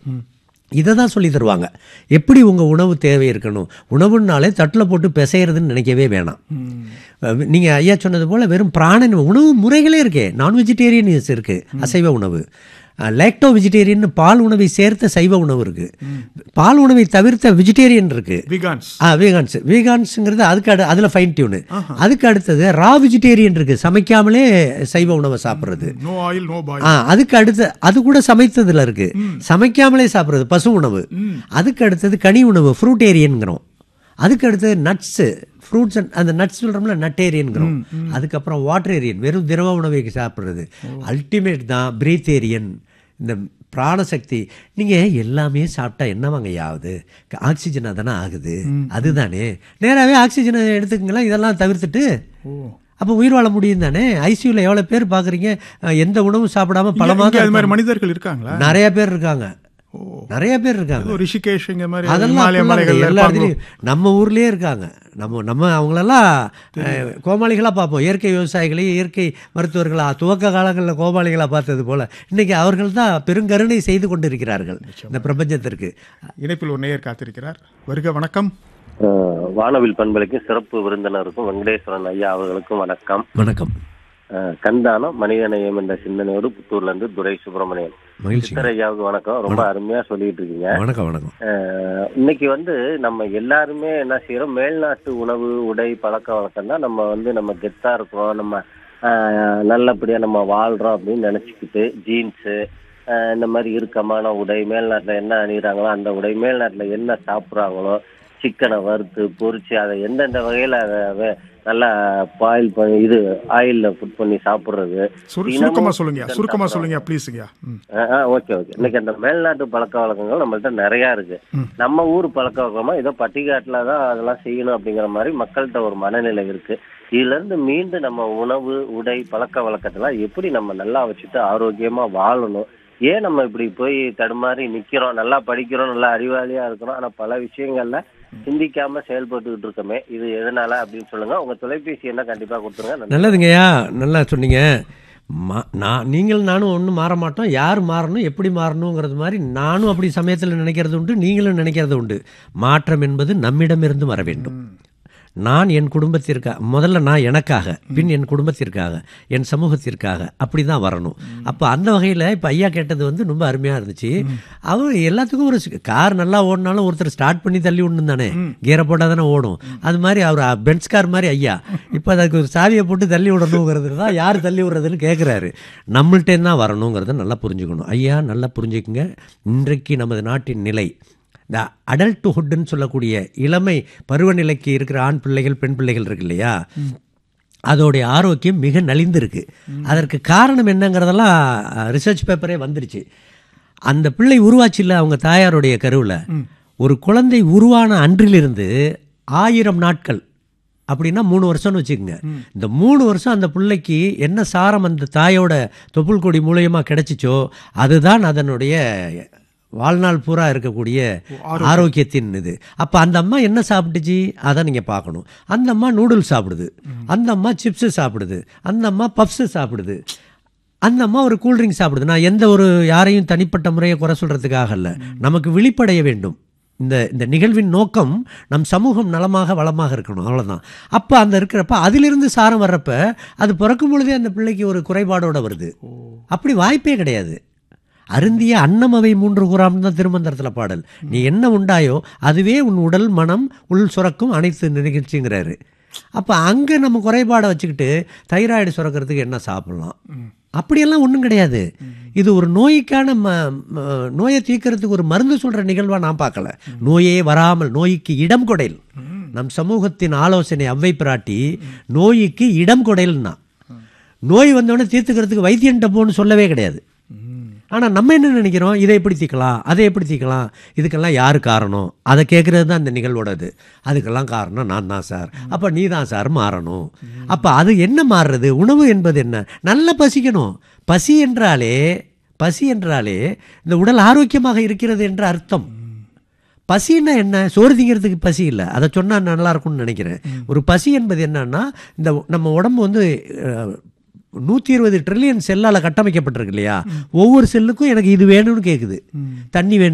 இதை தான் சொல்லி தருவாங்க எப்படி உங்கள் உணவு தேவை இருக்கணும் உணவுனாலே தட்டில் போட்டு பிசைகிறதுன்னு நினைக்கவே வேணாம் நீங்கள் ஐயா சொன்னது போல் வெறும் பிராணன் உணவு முறைகளே இருக்கே நான் வெஜிடேரியன்ஸ் இருக்குது அசைவ உணவு லேக்டோ வெஜிடேரியன் பால் உணவை சேர்த்த சைவ உணவு இருக்குது பால் உணவை தவிர்த்த வெஜிடேரியன் இருக்குது விகான்ஸ் ஆ வீகான்ஸ் வீகான்ஸுங்கிறது அதுக்கு அடு அதில் ஃபைன் டியூனு அதுக்கு அடுத்தது ரா வெஜிடேரியன் இருக்குது சமைக்காமலே சைவ உணவை சாப்பிட்றது நோ ஆயில் நோ பாய் ஆ அதுக்கு அடுத்து அது கூட சமைத்ததுல இருக்கு சமைக்காமலே சாப்பிட்றது பசு உணவு அதுக்கு அடுத்தது கனி உணவு ஃப்ரூட்டேரியன்கிறோம் அதுக்கு அடுத்தது நட்ஸு ஃப்ரூட்ஸ் அந்த நட்ஸ் சொல்கிறோம்ல நட்டேரியன்கிறோம் அதுக்கப்புறம் வாட்டரேரியன் வெறும் திரவ உணவை சாப்பிட்றது அல்டிமேட் தான் பிரீத்தேரியன் இந்த பிராணசக்தி நீங்கள் எல்லாமே சாப்பிட்டா என்னவாங்க ஆகுது ஆக்சிஜனாக தானே ஆகுது அதுதானே நேராகவே ஆக்சிஜனை எடுத்துக்கங்களேன் இதெல்லாம் தவிர்த்துட்டு அப்போ உயிர் வாழ முடியும் தானே ஐசியூவில் எவ்வளோ பேர் பார்க்குறீங்க எந்த உணவும் சாப்பிடாம பல இங்க மாதம் அது மாதிரி மனிதர்கள் இருக்காங்களா நிறைய பேர் இருக்காங்க நிறைய பேர் இருக்காங்க ஏதோ ரிஷிகேஷ் இங்க மாதிரி அதெல்லாம் இமாலய அப்படிலாம் மலைகள்ல கிடையாது. எல்லா இருப்பாங்களோ? இடத்துலையும் நம்ம ஊர்லயே இருக்காங்க நம்ம நம்ம அவங்களெல்லாம் அஹ், கோமாளிகளா பார்ப்போம் இயற்கை விவசாயிகளை இயற்கை மருத்துவர்களா துவக்க காலங்களில் கோமாளிகளா பார்த்தது போல இன்னைக்கு அவர்கள் தான் பெருங்கருணை செய்து கொண்டிருக்கிறார்கள் இந்த பிரபஞ்சத்திற்கு இணைப்பில் ஒரு நேயர் காத்திருக்கிறார் வருக வணக்கம் அஹ் வானவில் பண்பலைக்கும் சிறப்பு விருந்தினருக்கும் வெங்கடேஸ்வரன் ஐயா அவர்களுக்கும் வணக்கம் வணக்கம் அஹ் கண்தானம் மனிதநேயம் என்ற சிந்தனையோடு புத்தூர்ல இருந்து துரை சுப்பிரமணியன் மகிழ்ச்சி சித்தர் ஐயாவுக்கு வணக்கம் ரொம்ப அருமையா சொல்லிட்டு இருக்கீங்க வணக்கம் வணக்கம் அஹ் இன்னைக்கு வந்து நம்ம எல்லாருமே என்ன செய்யறோம் மேல்நாட்டு உணவு உடை பழக்க வழக்கம் தான் நம்ம வந்து நம்ம கெத்தா இருக்கிறோம் நம்ம அஹ், நல்லபடியா நம்ம வாழ்றோம் அப்படின்னு நினைச்சுக்கிட்டு ஜீன்ஸு இந்த மாதிரி இறுக்கமான உடை மேல்நாட்டுல என்ன அணிகிறாங்களோ அந்த உடை மேல்நாட்டுல என்ன சாப்பிட்றாங்களோ சிக்கனை வறுத்து பொரிச்சு அதை எந்தெந்த வகையில அதை வே- நல்லா பாயில் பண்ணி இது ஆயில்ல புட் பண்ணி சாப்பிடுறது சுரு- தினமும் சுருக்கமா சொல்லுங்க சிக்கன் சுருக்கமா சாப்பிடுறாங்க. சொல்லுங்க ப்ளீஸுங்க ம் ஓகே ஓகே இன்னைக்கு அந்த மேல்நாட்டு பழக்க வழக்கங்கள் நம்மள்ட்ட நிறைய இருக்கு ம். நம்ம ஊர் பழக்க வழக்கமா ஏதோ பட்டிக்காட்டுல தான் அதெல்லாம் செய்யணும் அப்படிங்கிற மாதிரி மக்கள்கிட்ட ஒரு மனநிலை இருக்கு இதுல இருந்து மீண்டும் நம்ம உணவு உடை பழக்க வழக்கத்தெல்லாம் எப்படி நம்ம நல்லா வச்சுட்டு ஆரோக்கியமா வாழணும் ஏன் நம்ம இப்படி போய் தடுமாறி நிக்கிறோம் நல்லா படிக்கிறோம் நல்லா அறிவாளியா இருக்கிறோம் ஆனா பல விஷயங்கள்ல சிந்திக்காம செயல்பட்டுக்கிட்டு இருக்கோமே இது எதனால அப்படின்னு சொல்லுங்க உங்க தொலைபேசி என்ன கண்டிப்பா கொடுத்துருங்க நன்றி. நல்லதுங்கய்யா நல்லா சொன்னீங்க மா நான் நீங்கள் நானும் ஒன்றும் மாற மாட்டோம் யார் மாறணும் எப்படி மாறணுங்கிறது மாதிரி நானும் அப்படி சமயத்தில் நினைக்கிறது உண்டு நீங்களும் நினைக்கிறது உண்டு மாற்றம் என்பது நம்மிடமிருந்து வர வேண்டும் நான் என் குடும்பத்திற்காக முதல்ல நான் எனக்காக பின் என் குடும்பத்திற்காக என் சமூகத்திற்காக அப்படி தான் வரணும் அப்போ அந்த வகையில் இப்போ ஐயா கேட்டது வந்து ரொம்ப அருமையாக இருந்துச்சு அவர் எல்லாத்துக்கும் ஒரு சி- கார் நல்லா ஓடினாலும் ஒருத்தர் ஸ்டார்ட் பண்ணி தள்ளி விடணும் தானே கீரை போட்டால் தானே ஓடும் அது மாதிரி அவர் பென்ஸ் கார் மாதிரி ஐயா இப்போ அதுக்கு ஒரு சாவியை போட்டு தள்ளி விடணுங்கிறது தான் யார் தள்ளி விடுறதுன்னு கேட்குறாரு நம்மள்ட்டே தான் வரணுங்கிறத நல்லா புரிஞ்சுக்கணும் ஐயா நல்லா புரிஞ்சுக்குங்க இன்றைக்கு நமது நாட்டின் நிலை இந்த அடல்ட்ஹுட்னு சொல்லக்கூடிய இளமை பருவநிலைக்கு இருக்கிற ஆண் பிள்ளைகள் பெண் பிள்ளைகள் இருக்கு இல்லையா அதோடைய ஆரோக்கியம் மிக நலிந்திருக்கு அதற்கு காரணம் என்னங்கிறதெல்லாம் ரிசர்ச் பேப்பரே வந்துருச்சு அந்த பிள்ளை உருவாச்சு இல்லை அவங்க தாயாருடைய கருவில் ஒரு குழந்தை உருவான அன்றிலிருந்து ஆயிரம் நாட்கள் அப்படின்னா மூணு வருஷம்னு வச்சுக்கோங்க இந்த மூணு வருஷம் அந்த பிள்ளைக்கு என்ன சாரம் அந்த தாயோட தொப்புள் கொடி மூலியமாக கிடைச்சிச்சோ அதுதான் அதனுடைய வாழ்நாள் பூரா இருக்கக்கூடிய ஆரோக்கியத்தின் இது அப்போ அந்த அம்மா என்ன சாப்பிட்டுச்சு அதை நீங்கள் பார்க்கணும் அந்த அம்மா நூடுல்ஸ் சாப்பிடுது அந்த அம்மா சிப்ஸு சாப்பிடுது அந்த அம்மா பப்ஸு சாப்பிடுது அந்த அம்மா ஒரு கூல்ட்ரிங்க் சாப்பிடுது நான் எந்த ஒரு யாரையும் தனிப்பட்ட முறையை குறை சொல்கிறதுக்காக இல்லை நமக்கு விழிப்படைய வேண்டும் இந்த இந்த நிகழ்வின் நோக்கம் நம் சமூகம் நலமாக வளமாக இருக்கணும் அவ்வளோதான் அப்போ அந்த இருக்கிறப்ப அதிலிருந்து சாரம் வர்றப்ப அது பிறக்கும் பொழுதே அந்த பிள்ளைக்கு ஒரு குறைபாடோட வருது அப்படி வாய்ப்பே கிடையாது அருந்திய அன்னமவை மூன்று கூறாம் தான் திருமந்திரத்தில் பாடல் நீ என்ன உண்டாயோ அதுவே உன் உடல் மனம் உள் சுரக்கும் அனைத்து நிகழ்ச்சிங்கிறாரு அப்போ அங்கே நம்ம குறைபாடை வச்சுக்கிட்டு தைராய்டு சுரக்கிறதுக்கு என்ன சாப்பிட்லாம் அப்படியெல்லாம் ஒன்றும் கிடையாது இது ஒரு நோய்க்கான ம ம- நோயை தீர்க்கறதுக்கு ஒரு மருந்து சொல்கிற நிகழ்வாக நான் பார்க்கல நோயே வராமல் நோய்க்கு இடம் கொடைல் நம் சமூகத்தின் ஆலோசனை அவ்வை பிராட்டி நோய்க்கு இடம் கொடைல்னா நோய் வந்தோடனே தீர்த்துக்கிறதுக்கு வைத்தியன்ட்ட போன்னு சொல்லவே கிடையாது ஆனால் நம்ம என்ன நினைக்கிறோம் இதை எப்படி தீர்க்கலாம் அதை எப்படி தீர்க்கலாம் இதுக்கெல்லாம் யார் காரணம் அதை கேட்குறது தான் இந்த நிகழ்வோட இது அதுக்கெல்லாம் காரணம் நான் தான் சார் அப்போ நீ தான் சார் மாறணும் அப்போ அது என்ன மாறுறது உணவு என்பது என்ன நல்லா பசிக்கணும் பசி என்றாலே பசி என்றாலே இந்த உடல் ஆரோக்கியமாக இருக்கிறது என்ற அர்த்தம் பசின்னா என்ன சோறு திங்கிறதுக்கு பசி இல்லை அதை சொன்னால் நல்லா இருக்கும்னு நினைக்கிறேன் ஒரு பசி என்பது என்னன்னா இந்த நம்ம உடம்பு வந்து நூற்றி இருபது ட்ரில்லியன் செல்லால் கட்டமைக்கப்பட்டிருக்கு இல்லையா ஒவ்வொரு செல்லுக்கும் எனக்கு இது வேணும்னு கேட்குது தண்ணி வேணும்